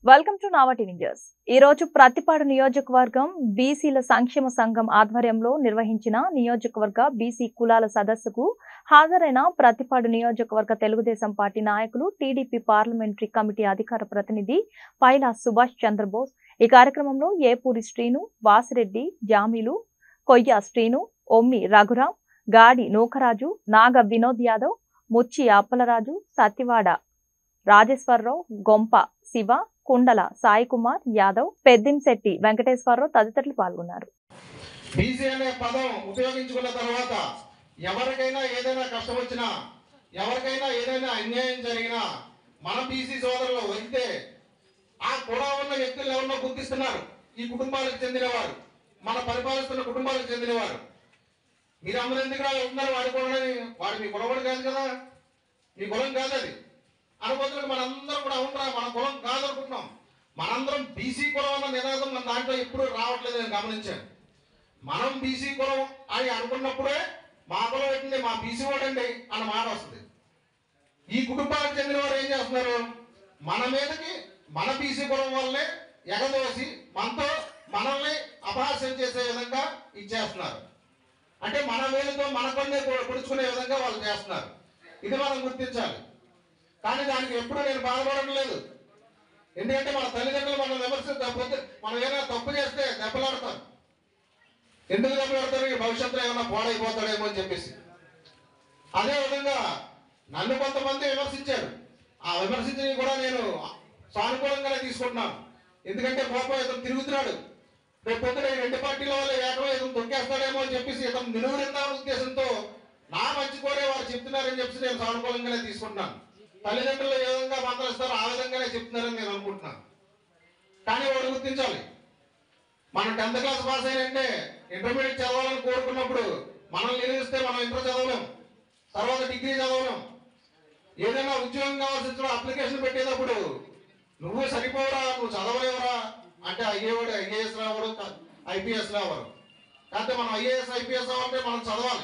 welcome to నావటి news ఈ రోజు ప్రతిపాడు నియోజకవర్గం బీసీల సంక్షేమ సంఘం ఆధ్వర్యంలో నిర్వహించిన నియోజకవర్గ బీసీ కులాల సదస్సుకు హాజరైన ప్రతిపాడు నియోజకవర్గ తెలుగుదేశం పార్టీ నాయకులు టీడీపీ పార్లమెంటరీ కమిటీ అధికార ప్రతినిధి పైలా సుభాష్ చంద్రబోస్ ఈ కార్యక్రమంలో ఏపూరి శ్రీను వాసిరెడ్డి జామీలు కొయ్య శ్రీను ఒమ్మి రఘురాం గాడి నూకరాజు నాగ వినోద్ యాదవ్ ముచ్చి అప్పలరాజు సత్యవాడ రాజేశ్వరరావు గొంప శివ కుండల సాయి కుమార్ యాదవ్ పెద్దింశెట్టి వెంకటేశ్వరరావు తదితరులు పాల్గొన్నారు బీసీ అనే పదం ఉపయోగించుకున్న తర్వాత ఎవరికైనా ఏదైనా కష్టం వచ్చినా ఎవరికైనా ఏదైనా అన్యాయం జరిగినా మన బీసీ సోదరులు అయితే ఆ కూడా ఉన్న వ్యక్తులు ఎవరినో గుర్తిస్తున్నారు ఈ కుటుంబాలకు చెందినవారు మన పరిపాలిస్తున్న కుటుంబాలకు చెందినవారు మీరు అందరూ ఎందుకు వెళ్తున్నారు వాడి కులమని వాడు మీ కులవాడు కాదు కదా మీ కులం కాదు అది అనుకోతులకు మనందరం కూడా అవునరా మన కులం కాదు అనుకుంటున్నాం మనందరం బీసీ కులం అన్న నినాదం మన దాంట్లో ఎప్పుడు రావట్లేదు నేను గమనించాను మనం బీసీ కులం అని అనుకున్నప్పుడే మా కులం ఏంటండి మా బీసీ వాడండి అన్న మాట వస్తుంది ఈ కుటుంబాలకు చెందిన వారు ఏం చేస్తున్నారు మన మీదకి మన బీసీ కులం వల్లనే ఎగదోసి మనతో మనల్ని అపహాస్యం చేసే విధంగా ఇచ్చేస్తున్నారు అంటే మన వేలుతో మన కొన్నే పొడుచుకునే విధంగా వాళ్ళు చేస్తున్నారు ఇది మనం గుర్తించాలి కానీ దానికి ఎప్పుడు నేను బాధపడడం లేదు ఎందుకంటే మన తల్లిదండ్రులు మనం విమర్శించకపోతే మనం ఏదైనా తప్పు చేస్తే దెబ్బలాడతాం ఎందుకు దెబ్బలాడతారు ఈ భవిష్యత్తులో ఏమైనా పాడైపోతాడేమో అని చెప్పేసి అదే విధంగా నన్ను కొంతమంది విమర్శించారు ఆ విమర్శించినవి కూడా నేను సానుకూలంగానే తీసుకుంటున్నాను ఎందుకంటే కోపం ఇతను తిరుగుతున్నాడు రేపు పొద్దున ఈ రెండు పార్టీల వల్ల ఏకమై ఇతను తొక్కేస్తాడేమో అని చెప్పేసి ఇతను నిలువరిందామనే ఉద్దేశంతో నా మంచి కోరే వారు చెప్తున్నారని చెప్పి నేను సానుకూలంగానే తీసుకుంటున్నాను తల్లిదండ్రులు ఏ విధంగా మందలిస్తారో ఆ విధంగానే చెప్తున్నారని నేను అనుకుంటున్నాను కానీ వాడు గుర్తించాలి మనం టెన్త్ క్లాస్ పాస్ అయినంటే ఇంటర్మీడియట్ చదవాలని కోరుకున్నప్పుడు మనల్ని నిలదీస్తే మనం ఇంటర్ చదవలేం తర్వాత డిగ్రీ చదవలేం ఏదైనా ఉద్యోగం కావాల్సి అప్లికేషన్ పెట్టేటప్పుడు నువ్వు సరిపోవరా నువ్వు చదవలేవరా అంటే అయ్యేవాడు ఐఏఎస్ రావడు ఐపీఎస్ రావరు కాకపోతే మనం ఐఏఎస్ ఐపీఎస్ అవ్వాలంటే మనం చదవాలి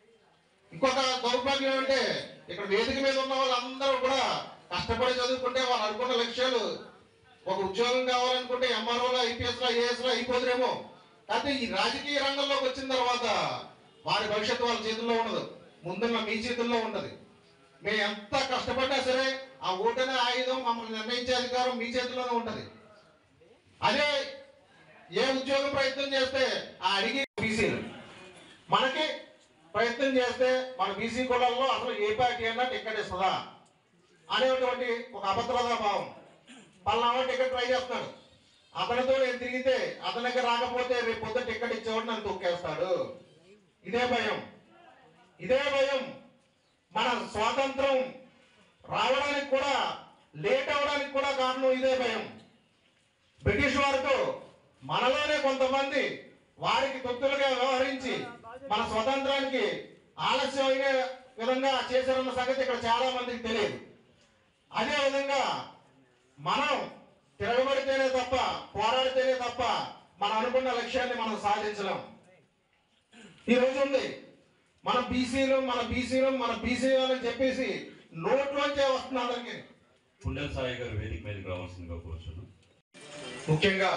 ఇంకొక దౌర్భాగ్యం అంటే ఇక్కడ వేదిక మీద ఉన్న వాళ్ళందరూ కూడా కష్టపడి చదువుకుంటే వాళ్ళు అనుకున్న లక్ష్యాలు ఒక ఉద్యోగం కావాలనుకుంటే ఎంఆర్ఓలో ఐపీఎస్ లో ఐఏఎస్ లో అయిపోదురేమో కాకపోతే ఈ రాజకీయ రంగంలోకి వచ్చిన తర్వాత వారి భవిష్యత్తు వాళ్ళ చేతుల్లో ఉండదు ముందున్న మీ చేతుల్లో ఉంటది మేము ఎంత కష్టపడ్డా సరే ఆ ఓటనే ఆయుధం మమ్మల్ని నిర్ణయించే అధికారం మీ చేతిలోనే ఉంటది అదే ఏ ఉద్యోగం ప్రయత్నం చేస్తే ఆ అడిగి బీసీలు మనకి ప్రయత్నం చేస్తే మన బీసీ కులాల్లో అసలు ఏ పార్టీ అన్నా టికెట్ ఇస్తుందా అనేటువంటి ఒక అభద్రతా భావం పలానా టికెట్ ట్రై చేస్తున్నాడు అతనితో నేను తిరిగితే అతనికి రాకపోతే రేపు పొద్దున టికెట్ ఇచ్చేవాడు నన్ను తొక్కేస్తాడు ఇదే భయం ఇదే భయం మన స్వాతంత్రం రావడానికి కూడా లేట్ అవడానికి కూడా కారణం ఇదే భయం బ్రిటిష్ వారితో మనలోనే కొంతమంది వారికి తొత్తులుగా వ్యవహరించి మన స్వతంత్రానికి ఆలస్యమైన విధంగా చేశారన్న సంగతి ఇక్కడ చాలా మందికి తెలియదు అదే విధంగా మనం తిరగబడితేనే తప్ప పోరాడితేనే తప్ప మనం అనుకున్న లక్ష్యాన్ని మనం సాధించలేం ఈ రోజు ఉంది మన బీసీలు మన బీసీలు మన బీసీ అని చెప్పేసి నోట్లోంచే వస్తుంది అందరికీ పుండెల సాయి గారు వేదిక మీదకి రావాల్సిందిగా కోరుచున్నాను ముఖ్యంగా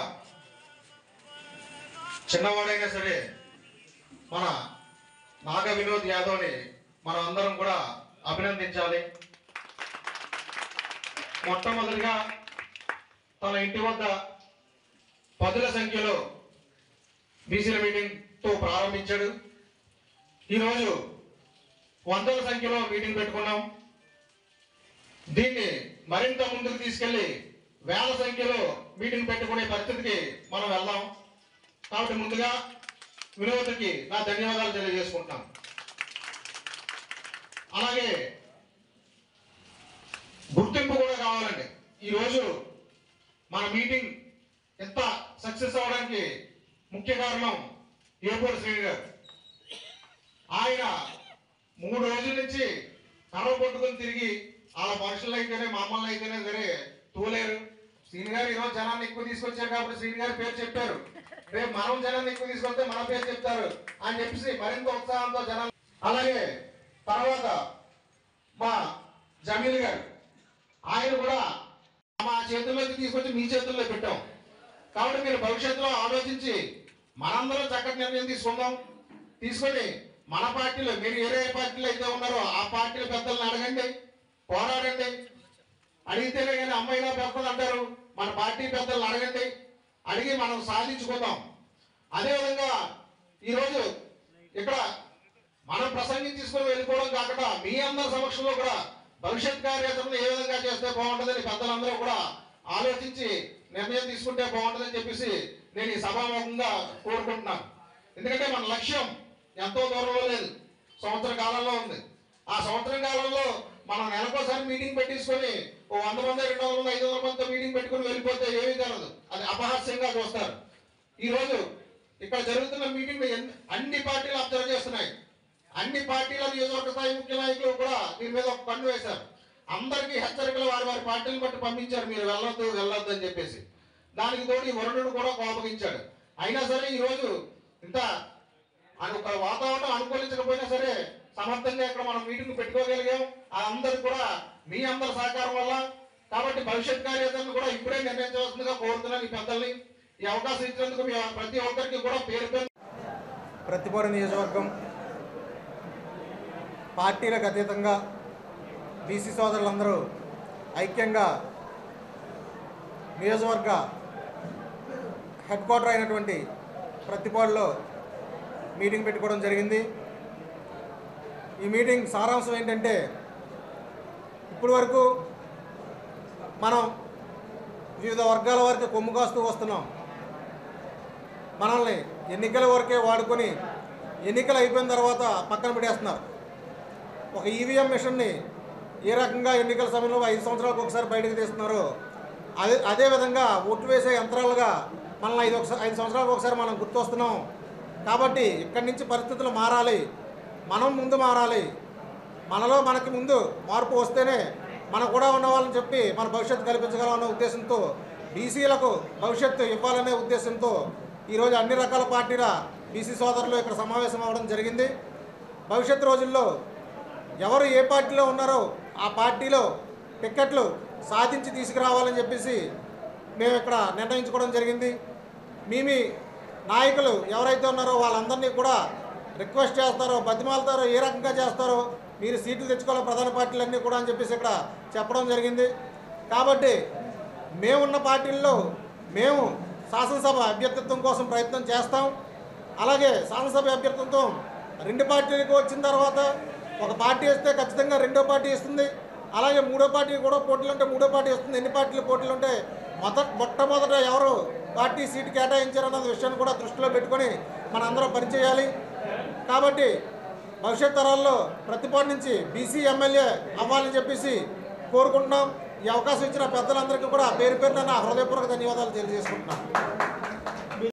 చిన్నవాడైనా సరే మన నాగ వినోద్ యాదవ్ని మనం అందరం కూడా అభినందించాలి మొట్టమొదటిగా తన ఇంటి వద్ద పదుల సంఖ్యలో బీసీల మీటింగ్తో ప్రారంభించాడు ఈరోజు వందల సంఖ్యలో మీటింగ్ పెట్టుకున్నాం దీన్ని మరింత ముందుకు తీసుకెళ్లి వేల సంఖ్యలో మీటింగ్ పెట్టుకునే పరిస్థితికి మనం వెళ్దాం కాబట్టి ముందుగా వినోద్కి నా ధన్యవాదాలు తెలియజేసుకుంటాం అలాగే గుర్తింపు కూడా కావాలండి ఈరోజు మన మీటింగ్ ఎంత సక్సెస్ అవడానికి ముఖ్య కారణం ఏపూర్ శ్రేణి గారు ఆయన మూడు రోజుల నుంచి కర్ర కొట్టుకుని తిరిగి వాళ్ళ మనుషులు అయితేనే మమ్మల్ని అయితేనే సరే తూలేరు శ్రీని గారు ఈరోజు జనాన్ని ఎక్కువ తీసుకొచ్చారు కాబట్టి శ్రీని గారి పేరు చెప్పారు రేపు మనం జనాన్ని ఎక్కువ తీసుకొస్తే మన పేరు చెప్తారు అని చెప్పేసి మరింత ఉత్సాహంతో జనాలు అలాగే తర్వాత మా జమీల్ గారు ఆయన కూడా మా చేతుల్లోకి తీసుకొచ్చి మీ చేతుల్లో పెట్టాం కాబట్టి మీరు భవిష్యత్తులో ఆలోచించి మనందరం చక్కటి నిర్ణయం తీసుకుందాం తీసుకొని మన పార్టీలో మీరు ఏ ఏ పార్టీలో అయితే ఉన్నారో ఆ పార్టీల పెద్దలను అడగండి పోరాడండి అడిగితేనే కానీ అమ్మాయినా పెద్దలు అంటారు మన పార్టీ పెద్దలను అడగండి అడిగి మనం సాధించుకుందాం అదేవిధంగా ఈరోజు ఇక్కడ మనం ప్రసంగం తీసుకొని వెళ్ళిపోవడం కాకుండా మీ అందరి సమక్షంలో కూడా భవిష్యత్ కార్యాచరణ ఏ విధంగా చేస్తే బాగుంటుందని పెద్దలందరూ కూడా ఆలోచించి నిర్ణయం తీసుకుంటే బాగుంటుందని చెప్పేసి నేను ఈ సభాముఖంగా కోరుకుంటున్నాను ఎందుకంటే మన లక్ష్యం ఎంతో దూరంలో లేదు సంవత్సర కాలంలో ఉంది ఆ సంవత్సరం కాలంలో మనం నెలకోసారి మీటింగ్ పెట్టించుకొని ఓ వంద మంది రెండు వందల మంది ఐదు వందల మందితో మీటింగ్ పెట్టుకుని వెళ్ళిపోతే ఏమీ జరగదు అది అపహాస్యంగా చూస్తారు ఈరోజు ఇక్కడ జరుగుతున్న మీటింగ్ అన్ని పార్టీలు అబ్జర్వ్ చేస్తున్నాయి అన్ని పార్టీల నియోజకవర్గ స్థాయి ముఖ్య నాయకులు కూడా దీని మీద ఒక కన్ను వేశారు అందరికీ హెచ్చరికలు వారి వారి పార్టీలు బట్టి పంపించారు మీరు వెళ్ళొద్దు వెళ్ళొద్దు అని చెప్పేసి దానికి తోడు ఈ వరుణుడు కూడా కోపగించాడు అయినా సరే ఈరోజు ఇంత అని ఒక వాతావరణం అనుకూలించకపోయినా సరే సమర్థంగా ఇక్కడ మనం మీటింగ్ పెట్టుకోగలిగాం అందరు కూడా మీ అందరి సహకారం వల్ల కాబట్టి భవిష్యత్ కార్యాచరణ కూడా ఇప్పుడే నిర్ణయించవలసిందిగా కోరుతున్నాను ఈ పెద్దల్ని ఈ అవకాశం ఇచ్చినందుకు మీ ప్రతి ఒక్కరికి కూడా పేరు పేరు ప్రతిపాడు నియోజకవర్గం పార్టీలకు అతీతంగా బీసీ సోదరులందరూ ఐక్యంగా నియోజకవర్గ హెడ్ క్వార్టర్ అయినటువంటి ప్రతిపాడులో మీటింగ్ పెట్టుకోవడం జరిగింది ఈ మీటింగ్ సారాంశం ఏంటంటే ఇప్పటి వరకు మనం వివిధ వర్గాల వారికి కొమ్ము కాస్తూ వస్తున్నాం మనల్ని ఎన్నికల వరకే వాడుకొని ఎన్నికలు అయిపోయిన తర్వాత పక్కన పెట్టేస్తున్నారు ఒక ఈవీఎం మిషన్ని ఏ రకంగా ఎన్నికల సమయంలో ఐదు సంవత్సరాలకు ఒకసారి బయటకు తీస్తున్నారో అదే అదేవిధంగా ఓట్లు వేసే యంత్రాలుగా మనల్ని ఐదు ఒకసారి ఐదు సంవత్సరాలకు ఒకసారి మనం గుర్తొస్తున్నాం కాబట్టి ఇక్కడి నుంచి పరిస్థితులు మారాలి మనం ముందు మారాలి మనలో మనకి ముందు మార్పు వస్తేనే మన కూడా ఉన్న వాళ్ళని చెప్పి మన భవిష్యత్తు కల్పించగలమన్న ఉద్దేశంతో బీసీలకు భవిష్యత్తు ఇవ్వాలనే ఉద్దేశంతో ఈరోజు అన్ని రకాల పార్టీల బీసీ సోదరులు ఇక్కడ సమావేశం అవ్వడం జరిగింది భవిష్యత్తు రోజుల్లో ఎవరు ఏ పార్టీలో ఉన్నారో ఆ పార్టీలో టిక్కెట్లు సాధించి తీసుకురావాలని చెప్పేసి మేము ఇక్కడ నిర్ణయించుకోవడం జరిగింది మీ మీ నాయకులు ఎవరైతే ఉన్నారో వాళ్ళందరినీ కూడా రిక్వెస్ట్ చేస్తారో బతిమాలతారో ఏ రకంగా చేస్తారో మీరు సీట్లు తెచ్చుకోవాలి ప్రధాన పార్టీలన్నీ కూడా అని చెప్పేసి ఇక్కడ చెప్పడం జరిగింది కాబట్టి మేమున్న పార్టీల్లో మేము శాసనసభ అభ్యర్థిత్వం కోసం ప్రయత్నం చేస్తాం అలాగే శాసనసభ అభ్యర్థిత్వం రెండు పార్టీలకు వచ్చిన తర్వాత ఒక పార్టీ వస్తే ఖచ్చితంగా రెండో పార్టీ ఇస్తుంది అలాగే మూడో పార్టీ కూడా పోటీలు ఉంటే మూడో పార్టీ వస్తుంది ఎన్ని పార్టీలు పోటీలు ఉంటే మొదట మొట్టమొదట ఎవరు పార్టీ సీటు కేటాయించారన్న విషయాన్ని కూడా దృష్టిలో పెట్టుకొని మనందరం పనిచేయాలి కాబట్టి భవిష్యత్ తరాల్లో ప్రతిపాటి నుంచి బీసీ ఎమ్మెల్యే అవ్వాలని చెప్పేసి కోరుకుంటున్నాం ఈ అవకాశం ఇచ్చిన పెద్దలందరికీ కూడా పేరు పేరున నా హృదయపూర్వక ధన్యవాదాలు తెలియజేసుకుంటున్నాను